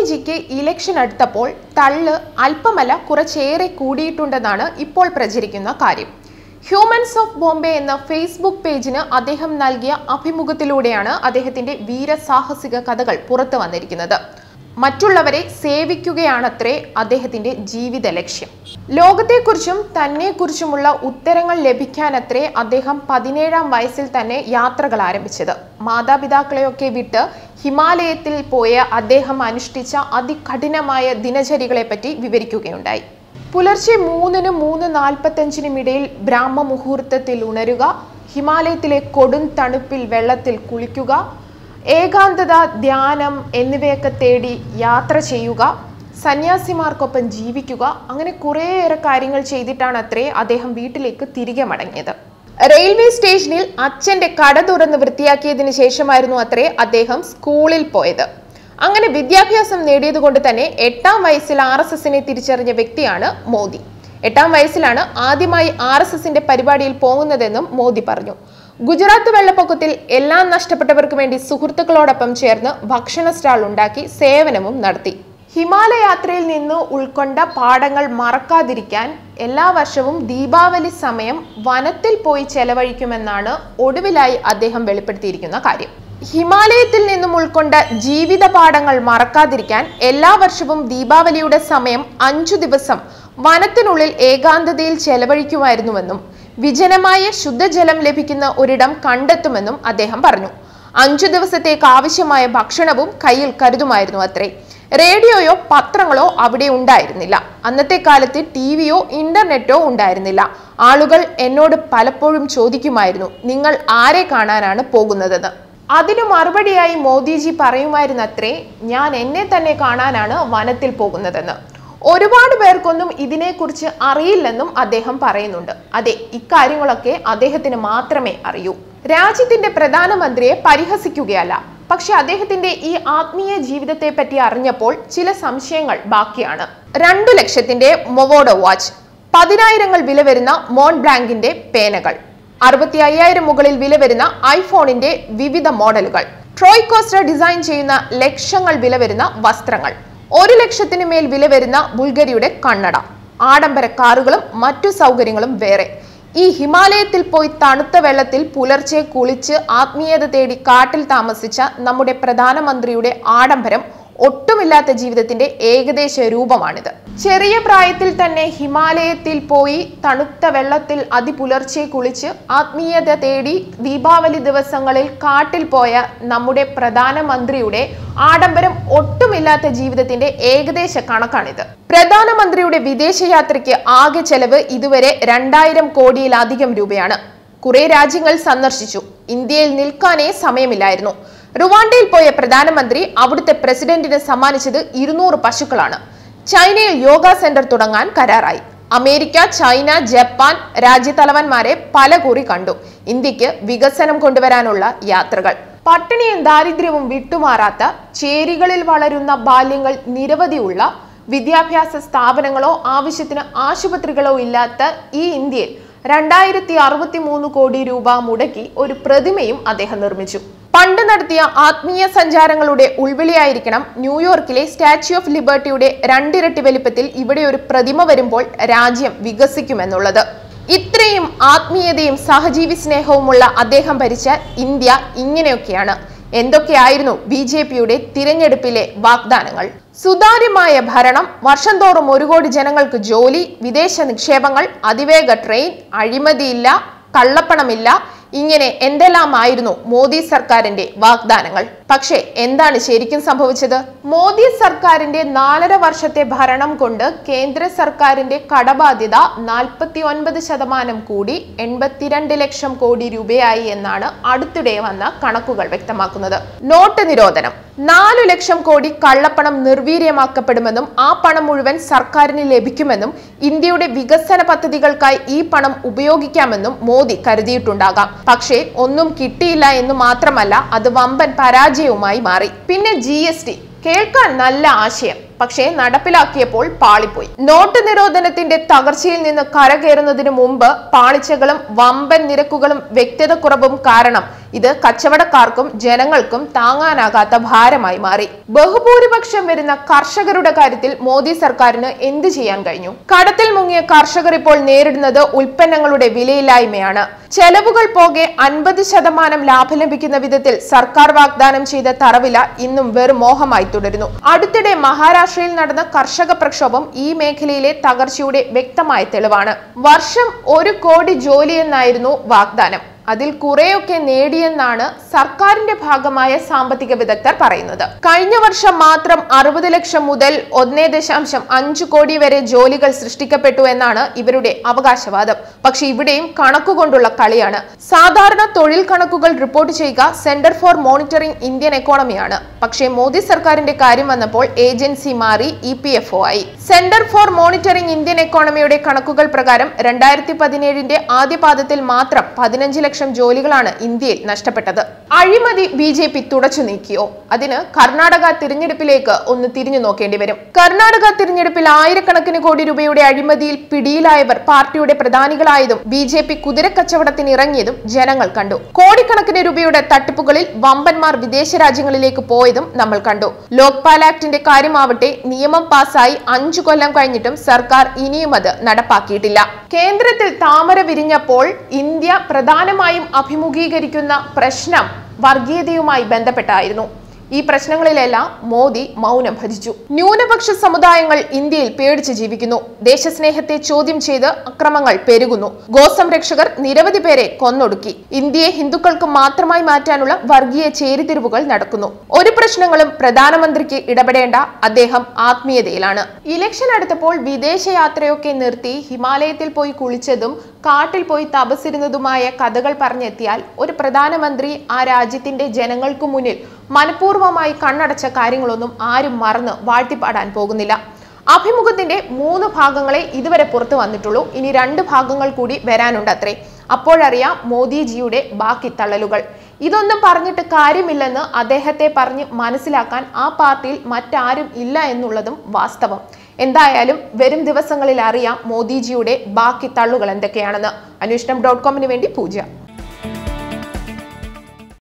മോദിജിക്ക് election അടുത്തപ്പോൾ തള്ള് അല്പമല്ല കുറച്ചേറെ കൂടിയിട്ടുണ്ടെന്നാണ് ഇപ്പോൾ പ്രചരിക്കുന്ന കാര്യം ഹ്യൂമൻസ് ഓഫ് ബോംബെ എന്ന ഫേസ്ബുക്ക് പേജിന് അദ്ദേഹം നൽകിയ അഭിമുഖത്തിലൂടെയാണ് അദ്ദേഹത്തിന്റെ വീരസാഹസിക കഥകൾ പുറത്തു വന്നിരിക്കുന്നത് മറ്റുള്ളവരെ സേവിക്കുകയാണത്രേ അദ്ദേഹത്തിന്റെ ജീവിത ലക്ഷ്യം ലോകത്തെക്കുറിച്ചും തന്നെക്കുറിച്ചുമുള്ള ഉത്തരങ്ങൾ ലഭിക്കാനത്രേ അദ്ദേഹം പതിനേഴാം വയസ്സിൽ തന്നെ യാത്രകൾ ആരംഭിച്ചത് മാതാപിതാക്കളെയൊക്കെ വിട്ട് ഹിമാലയത്തിൽ പോയ അദ്ദേഹം അനുഷ്ഠിച്ച അതികഠിനമായ ദിനചര്യകളെപ്പറ്റി വിവരിക്കുകയുണ്ടായി പുലർച്ചെ മൂന്നിനും മൂന്ന് നാൽപ്പത്തഞ്ചിനും ഇടയിൽ ബ്രാഹ്മ മുഹൂർത്തത്തിൽ ഉണരുക ഹിമാലയത്തിലെ കൊടും തണുപ്പിൽ വെള്ളത്തിൽ കുളിക്കുക ഏകാന്തത ധ്യാനം എന്നിവയൊക്കെ തേടി യാത്ര ചെയ്യുക സന്യാസിമാർക്കൊപ്പം ജീവിക്കുക അങ്ങനെ കുറേയേറെ കാര്യങ്ങൾ ചെയ്തിട്ടാണ് അത്രേ അദ്ദേഹം വീട്ടിലേക്ക് തിരികെ മടങ്ങിയത് റെയിൽവേ സ്റ്റേഷനിൽ അച്ഛന്റെ കട തുറന്ന് വൃത്തിയാക്കിയതിനു ശേഷമായിരുന്നു അത്രേ അദ്ദേഹം സ്കൂളിൽ പോയത് അങ്ങനെ വിദ്യാഭ്യാസം നേടിയതുകൊണ്ട് തന്നെ എട്ടാം വയസ്സിൽ ആർ എസ് എസിനെ തിരിച്ചറിഞ്ഞ വ്യക്തിയാണ് മോദി എട്ടാം വയസ്സിലാണ് ആദ്യമായി ആർ എസ് എസിന്റെ പരിപാടിയിൽ പോകുന്നതെന്നും മോദി പറഞ്ഞു ഗുജറാത്ത് വെള്ളപ്പൊക്കത്തിൽ എല്ലാം നഷ്ടപ്പെട്ടവർക്ക് വേണ്ടി സുഹൃത്തുക്കളോടൊപ്പം ചേർന്ന് ഭക്ഷണ സ്റ്റാൾ ഉണ്ടാക്കി സേവനവും നടത്തി ഹിമാലയാത്രയിൽ നിന്ന് ഉൾക്കൊണ്ട പാഠങ്ങൾ മറക്കാതിരിക്കാൻ എല്ലാ വർഷവും ദീപാവലി സമയം വനത്തിൽ പോയി ചെലവഴിക്കുമെന്നാണ് ഒടുവിലായി അദ്ദേഹം വെളിപ്പെടുത്തിയിരിക്കുന്ന കാര്യം ഹിമാലയത്തിൽ നിന്നും ഉൾക്കൊണ്ട ജീവിത പാഠങ്ങൾ മറക്കാതിരിക്കാൻ എല്ലാ വർഷവും ദീപാവലിയുടെ സമയം അഞ്ചു ദിവസം വനത്തിനുള്ളിൽ ഏകാന്തതയിൽ ചെലവഴിക്കുമായിരുന്നുവെന്നും വിജനമായ ശുദ്ധജലം ലഭിക്കുന്ന ഒരിടം കണ്ടെത്തുമെന്നും അദ്ദേഹം പറഞ്ഞു അഞ്ചു ദിവസത്തേക്ക് ആവശ്യമായ ഭക്ഷണവും കയ്യിൽ കരുതുമായിരുന്നു അത്രേ റേഡിയോയോ പത്രങ്ങളോ അവിടെ ഉണ്ടായിരുന്നില്ല അന്നത്തെ കാലത്ത് ടി വിയോ ഇന്റർനെറ്റോ ഉണ്ടായിരുന്നില്ല ആളുകൾ എന്നോട് പലപ്പോഴും ചോദിക്കുമായിരുന്നു നിങ്ങൾ ആരെ കാണാനാണ് പോകുന്നതെന്ന് അതിനു മറുപടിയായി മോദിജി പറയുമായിരുന്നത്രേ ഞാൻ എന്നെ തന്നെ കാണാനാണ് വനത്തിൽ പോകുന്നതെന്ന് ഒരുപാട് പേർക്കൊന്നും ഇതിനെക്കുറിച്ച് അറിയില്ലെന്നും അദ്ദേഹം പറയുന്നുണ്ട് അതെ ഇക്കാര്യങ്ങളൊക്കെ അദ്ദേഹത്തിന് മാത്രമേ അറിയൂ രാജ്യത്തിന്റെ പ്രധാനമന്ത്രിയെ പരിഹസിക്കുകയല്ല പക്ഷെ അദ്ദേഹത്തിന്റെ ഈ ആത്മീയ ജീവിതത്തെ പറ്റി അറിഞ്ഞപ്പോൾ ചില സംശയങ്ങൾ ബാക്കിയാണ് രണ്ടു ലക്ഷത്തിന്റെ മൊവോഡോ വാച്ച് പതിനായിരങ്ങൾ വില വരുന്ന മോൺ ബ്ലാങ്കിന്റെ പേനകൾ അറുപത്തി അയ്യായിരം മുകളിൽ വില വരുന്ന ഐഫോണിന്റെ വിവിധ മോഡലുകൾ ട്രോയ് കോസ്റ്റർ ഡിസൈൻ ചെയ്യുന്ന ലക്ഷങ്ങൾ വില വരുന്ന വസ്ത്രങ്ങൾ ഒരു ലക്ഷത്തിന് മേൽ വില വരുന്ന ബുൾഗരിയുടെ കണ്ണട ആഡംബര കാറുകളും മറ്റു സൗകര്യങ്ങളും വേറെ ഈ ഹിമാലയത്തിൽ പോയി തണുത്ത വെള്ളത്തിൽ പുലർച്ചെ കുളിച്ച് ആത്മീയത തേടി കാട്ടിൽ താമസിച്ച നമ്മുടെ പ്രധാനമന്ത്രിയുടെ ആഡംബരം ഒട്ടുമില്ലാത്ത ജീവിതത്തിന്റെ ഏകദേശ രൂപമാണിത് ചെറിയ പ്രായത്തിൽ തന്നെ ഹിമാലയത്തിൽ പോയി തണുത്ത വെള്ളത്തിൽ അതിപുലർച്ചെ കുളിച്ച് ആത്മീയത തേടി ദീപാവലി ദിവസങ്ങളിൽ കാട്ടിൽ പോയ നമ്മുടെ പ്രധാനമന്ത്രിയുടെ ആഡംബരം ഒട്ടുമില്ലാത്ത ജീവിതത്തിന്റെ ഏകദേശ കണക്കാണിത് പ്രധാനമന്ത്രിയുടെ വിദേശയാത്രയ്ക്ക് ആകെ ചെലവ് ഇതുവരെ രണ്ടായിരം കോടിയിലധികം രൂപയാണ് കുറെ രാജ്യങ്ങൾ സന്ദർശിച്ചു ഇന്ത്യയിൽ നിൽക്കാനേ സമയമില്ലായിരുന്നു റുവാണ്ടയിൽ പോയ പ്രധാനമന്ത്രി അവിടുത്തെ പ്രസിഡന്റിന് സമ്മാനിച്ചത് ഇരുന്നൂറ് പശുക്കളാണ് ചൈനയിൽ യോഗ സെന്റർ തുടങ്ങാൻ കരാറായി അമേരിക്ക ചൈന ജപ്പാൻ രാജ്യത്തലവന്മാരെ പല കുറി കണ്ടു ഇന്ത്യക്ക് വികസനം കൊണ്ടുവരാനുള്ള യാത്രകൾ പട്ടിണിയും ദാരിദ്ര്യവും വിട്ടുമാറാത്ത ചേരികളിൽ വളരുന്ന ബാല്യങ്ങൾ നിരവധിയുള്ള വിദ്യാഭ്യാസ സ്ഥാപനങ്ങളോ ആവശ്യത്തിന് ആശുപത്രികളോ ഇല്ലാത്ത ഈ ഇന്ത്യയിൽ രണ്ടായിരത്തി അറുപത്തി മൂന്ന് കോടി രൂപ മുടക്കി ഒരു പ്രതിമയും അദ്ദേഹം നിർമ്മിച്ചു പണ്ട് നടത്തിയ ആത്മീയ സഞ്ചാരങ്ങളുടെ ഉൾവിളിയായിരിക്കണം ന്യൂയോർക്കിലെ സ്റ്റാച്യു ഓഫ് ലിബർട്ടിയുടെ രണ്ടിരട്ടി വലിപ്പത്തിൽ ഇവിടെ ഒരു പ്രതിമ വരുമ്പോൾ രാജ്യം വികസിക്കുമെന്നുള്ളത് ഇത്രയും ആത്മീയതയും സഹജീവി സ്നേഹവുമുള്ള അദ്ദേഹം ഭരിച്ച ഇന്ത്യ ഇങ്ങനെയൊക്കെയാണ് എന്തൊക്കെയായിരുന്നു ബി ജെ പിയുടെ തിരഞ്ഞെടുപ്പിലെ വാഗ്ദാനങ്ങൾ സുതാര്യമായ ഭരണം വർഷം തോറും ഒരു കോടി ജനങ്ങൾക്ക് ജോലി വിദേശ നിക്ഷേപങ്ങൾ അതിവേഗ ട്രെയിൻ അഴിമതിയില്ല കള്ളപ്പണമില്ല ഇങ്ങനെ എന്തെല്ലാമായിരുന്നു മോദി സർക്കാരിന്റെ വാഗ്ദാനങ്ങൾ പക്ഷേ എന്താണ് ശരിക്കും സംഭവിച്ചത് മോദി സർക്കാരിന്റെ നാലര വർഷത്തെ ഭരണം കൊണ്ട് കേന്ദ്ര സർക്കാരിന്റെ കടബാധ്യത നാൽപ്പത്തി ഒൻപത് ശതമാനം കൂടി എൺപത്തിരണ്ട് ലക്ഷം കോടി രൂപയായി എന്നാണ് അടുത്തിടെ വന്ന കണക്കുകൾ വ്യക്തമാക്കുന്നത് നോട്ട് നിരോധനം നാലു ലക്ഷം കോടി കള്ളപ്പണം നിർവീര്യമാക്കപ്പെടുമെന്നും ആ പണം മുഴുവൻ സർക്കാരിന് ലഭിക്കുമെന്നും ഇന്ത്യയുടെ വികസന പദ്ധതികൾക്കായി ഈ പണം ഉപയോഗിക്കാമെന്നും മോദി കരുതിയിട്ടുണ്ടാകാം പക്ഷേ ഒന്നും കിട്ടിയില്ല എന്ന് മാത്രമല്ല അത് വമ്പൻ പരാജയവുമായി മാറി പിന്നെ ജി കേൾക്കാൻ നല്ല ആശയം പക്ഷേ നടപ്പിലാക്കിയപ്പോൾ പാളിപ്പോയി നോട്ട് നിരോധനത്തിന്റെ തകർച്ചയിൽ നിന്ന് കരകയറുന്നതിന് മുമ്പ് പാളിച്ചകളും വമ്പൻ നിരക്കുകളും വ്യക്തത കുറവും കാരണം ഇത് കച്ചവടക്കാർക്കും ജനങ്ങൾക്കും താങ്ങാനാകാത്ത ഭാരമായി മാറി ബഹുഭൂരിപക്ഷം വരുന്ന കർഷകരുടെ കാര്യത്തിൽ മോദി സർക്കാരിന് എന്ത് ചെയ്യാൻ കഴിഞ്ഞു കടത്തിൽ മുങ്ങിയ കർഷകർ ഇപ്പോൾ നേരിടുന്നത് ഉൽപ്പന്നങ്ങളുടെ വിലയില്ലായ്മയാണ് ചെലവുകൾ പോകെ അൻപത് ശതമാനം ലാഭം ലഭിക്കുന്ന വിധത്തിൽ സർക്കാർ വാഗ്ദാനം ചെയ്ത തറവില ഇന്നും വെറും മോഹമായി തുടരുന്നു അടുത്തിടെ മഹാരാഷ്ട്രയിൽ നടന്ന കർഷക പ്രക്ഷോഭം ഈ മേഖലയിലെ തകർച്ചയുടെ വ്യക്തമായ തെളിവാണ് വർഷം ഒരു കോടി ജോലി എന്നായിരുന്നു വാഗ്ദാനം അതിൽ കുറെയൊക്കെ നേടിയെന്നാണ് സർക്കാരിന്റെ ഭാഗമായ സാമ്പത്തിക വിദഗ്ധർ പറയുന്നത് കഴിഞ്ഞ വർഷം മാത്രം അറുപത് ലക്ഷം മുതൽ ഒന്നേ ദശാംശം അഞ്ച് കോടി വരെ ജോലികൾ സൃഷ്ടിക്കപ്പെട്ടു എന്നാണ് ഇവരുടെ അവകാശവാദം പക്ഷെ ഇവിടെയും കണക്കുകൊണ്ടുള്ള കളിയാണ് സാധാരണ തൊഴിൽ കണക്കുകൾ റിപ്പോർട്ട് ചെയ്യുക സെന്റർ ഫോർ മോണിറ്ററിംഗ് ഇന്ത്യൻ എക്കോണമിയാണ് പക്ഷേ മോദി സർക്കാരിന്റെ കാര്യം വന്നപ്പോൾ ഏജൻസി മാറി ഇ പി എഫ് ഒ ആയി സെന്റർ ഫോർ മോണിറ്ററിംഗ് ഇന്ത്യൻ എക്കോണമിയുടെ കണക്കുകൾ പ്രകാരം രണ്ടായിരത്തി പതിനേഴിന്റെ ആദ്യ പാദത്തിൽ മാത്രം പതിനഞ്ച് ലക്ഷം ജോലികളാണ് ഇന്ത്യയിൽ നഷ്ടപ്പെട്ടത് അഴിമതി ബി ജെ പി തുടച്ചു നീക്കിയോ അതിന് കർണാടക തിരഞ്ഞെടുപ്പിലേക്ക് ഒന്ന് തിരിഞ്ഞു നോക്കേണ്ടി വരും കർണാടക തിരഞ്ഞെടുപ്പിൽ ആയിരക്കണക്കിന് കോടി രൂപയുടെ അഴിമതിയിൽ പിടിയിലായവർ പാർട്ടിയുടെ പ്രധാനികളായതും ബി ജെ പി കുതിരക്കച്ചവടത്തിന് ഇറങ്ങിയതും ജനങ്ങൾ കണ്ടു കോടിക്കണക്കിന് രൂപയുടെ തട്ടിപ്പുകളിൽ വമ്പന്മാർ വിദേശ രാജ്യങ്ങളിലേക്ക് പോയതും നമ്മൾ കണ്ടു ലോക്പാൽ ആക്ടിന്റെ കാര്യമാവട്ടെ നിയമം പാസായി അഞ്ചു കൊല്ലം കഴിഞ്ഞിട്ടും സർക്കാർ ഇനിയും അത് നടപ്പാക്കിയിട്ടില്ല കേന്ദ്രത്തിൽ താമര വിരിഞ്ഞപ്പോൾ ഇന്ത്യ പ്രധാനമായും അഭിമുഖീകരിക്കുന്ന പ്രശ്നം വർഗീയതയുമായി ബന്ധപ്പെട്ടായിരുന്നു ഈ പ്രശ്നങ്ങളിലെല്ലാം മോദി മൗനം ഭജിച്ചു ന്യൂനപക്ഷ സമുദായങ്ങൾ ഇന്ത്യയിൽ പേടിച്ച് ജീവിക്കുന്നു ദേശസ്നേഹത്തെ ചോദ്യം ചെയ്ത് അക്രമങ്ങൾ പെരുകുന്നു ഗോസംരക്ഷകർ നിരവധി പേരെ കൊന്നൊടുക്കി ഇന്ത്യയെ ഹിന്ദുക്കൾക്ക് മാത്രമായി മാറ്റാനുള്ള വർഗീയ ചേരിതിരിവുകൾ നടക്കുന്നു ഒരു പ്രശ്നങ്ങളും പ്രധാനമന്ത്രിക്ക് ഇടപെടേണ്ട അദ്ദേഹം ആത്മീയതയിലാണ് ഇലക്ഷൻ അടുത്തപ്പോൾ വിദേശയാത്രയൊക്കെ നിർത്തി ഹിമാലയത്തിൽ പോയി കുളിച്ചതും കാട്ടിൽ പോയി തപസിരുന്നതുമായ കഥകൾ പറഞ്ഞെത്തിയാൽ ഒരു പ്രധാനമന്ത്രി ആ രാജ്യത്തിന്റെ ജനങ്ങൾക്കു മുന്നിൽ മനഃപൂർവ്വമായി കണ്ണടച്ച കാര്യങ്ങളൊന്നും ആരും മറന്ന് വാഴ്ത്തിപ്പാടാൻ പോകുന്നില്ല അഭിമുഖത്തിന്റെ മൂന്ന് ഭാഗങ്ങളെ ഇതുവരെ പുറത്തു വന്നിട്ടുള്ളൂ ഇനി രണ്ട് ഭാഗങ്ങൾ കൂടി വരാനുണ്ട് അത്രേ അപ്പോഴറിയാം മോദിജിയുടെ ബാക്കി തള്ളലുകൾ ഇതൊന്നും പറഞ്ഞിട്ട് കാര്യമില്ലെന്ന് അദ്ദേഹത്തെ പറഞ്ഞ് മനസ്സിലാക്കാൻ ആ പാർട്ടിയിൽ മറ്റാരും ഇല്ല എന്നുള്ളതും വാസ്തവം എന്തായാലും വരും ദിവസങ്ങളിൽ അറിയാം മോദിജിയുടെ ബാക്കി തള്ളുകൾ എന്തൊക്കെയാണെന്ന് അന്വേഷണം ഡോട്ട് കോമിന് വേണ്ടി പൂജ